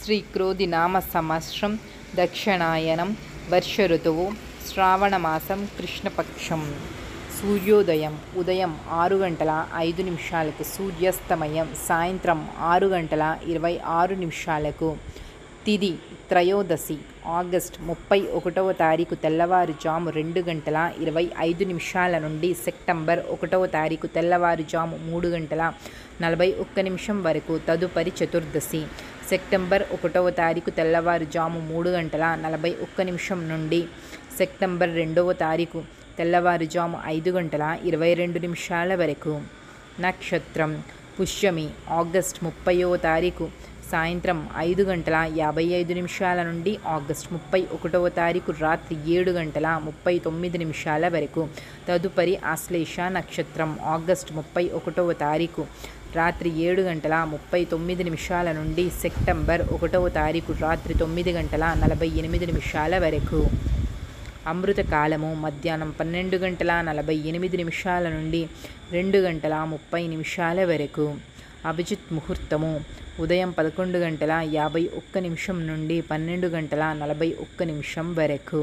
శ్రీ క్రోధి నామ సంవత్సరం దక్షిణాయనం వర్ష ఋతువు శ్రావణమాసం కృష్ణపక్షం సూర్యోదయం ఉదయం ఆరు గంటల ఐదు నిమిషాలకు సూర్యాస్తమయం సాయంత్రం ఆరు గంటల ఇరవై ఆరు నిమిషాలకు తిది త్రయోదశి ఆగస్ట్ ముప్పై ఒకటవ తారీఖు తెల్లవారుజాము రెండు గంటల ఇరవై ఐదు నిమిషాల నుండి సెప్టెంబర్ ఒకటవ తారీఖు తెల్లవారుజాము మూడు గంటల నలభై ఒక్క నిమిషం వరకు తదుపరి చతుర్దశి సెప్టెంబర్ ఒకటవ తారీఖు తెల్లవారుజాము మూడు గంటల నలభై ఒక్క నిమిషం నుండి సెప్టెంబర్ రెండవ తారీఖు తెల్లవారుజాము ఐదు గంటల ఇరవై రెండు నిమిషాల వరకు నక్షత్రం పుష్యమి ఆగస్ట్ ముప్పైవ తారీఖు సాయంత్రం ఐదు గంటల యాభై ఐదు నిమిషాల నుండి ఆగస్ట్ ముప్పై ఒకటవ తారీఖు రాత్రి ఏడు గంటల ముప్పై తొమ్మిది నిమిషాల వరకు తదుపరి ఆశ్లేష నక్షత్రం ఆగస్ట్ ముప్పై ఒకటవ తారీఖు రాత్రి ఏడు గంటల ముప్పై తొమ్మిది నిమిషాల నుండి సెప్టెంబర్ ఒకటవ తారీఖు రాత్రి తొమ్మిది గంటల నలభై ఎనిమిది నిమిషాల వరకు అమృత కాలము మధ్యాహ్నం పన్నెండు గంటల నలభై ఎనిమిది నిమిషాల నుండి రెండు గంటల ముప్పై నిమిషాల వరకు అభిజిత్ ముహూర్తము ఉదయం పదకొండు గంటల యాభై ఒక్క నిమిషం నుండి పన్నెండు గంటల నలభై ఒక్క నిమిషం వరకు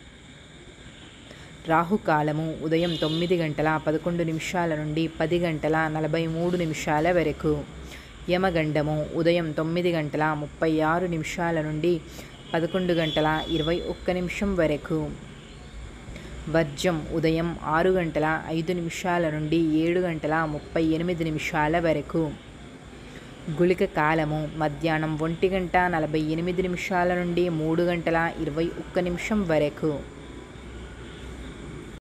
రాహుకాలము ఉదయం తొమ్మిది గంటల పదకొండు నిమిషాల నుండి పది గంటల నలభై మూడు నిమిషాల వరకు యమగండము ఉదయం తొమ్మిది గంటల ముప్పై ఆరు నిమిషాల నుండి పదకొండు గంటల ఇరవై ఒక్క నిమిషం వరకు వర్జం ఉదయం ఆరు గంటల ఐదు నిమిషాల నుండి ఏడు గంటల ముప్పై ఎనిమిది నిమిషాల వరకు గుళిక కాలము మధ్యాహ్నం ఒంటి గంట నలభై ఎనిమిది నిమిషాల నుండి మూడు గంటల ఇరవై ఒక్క నిమిషం వరకు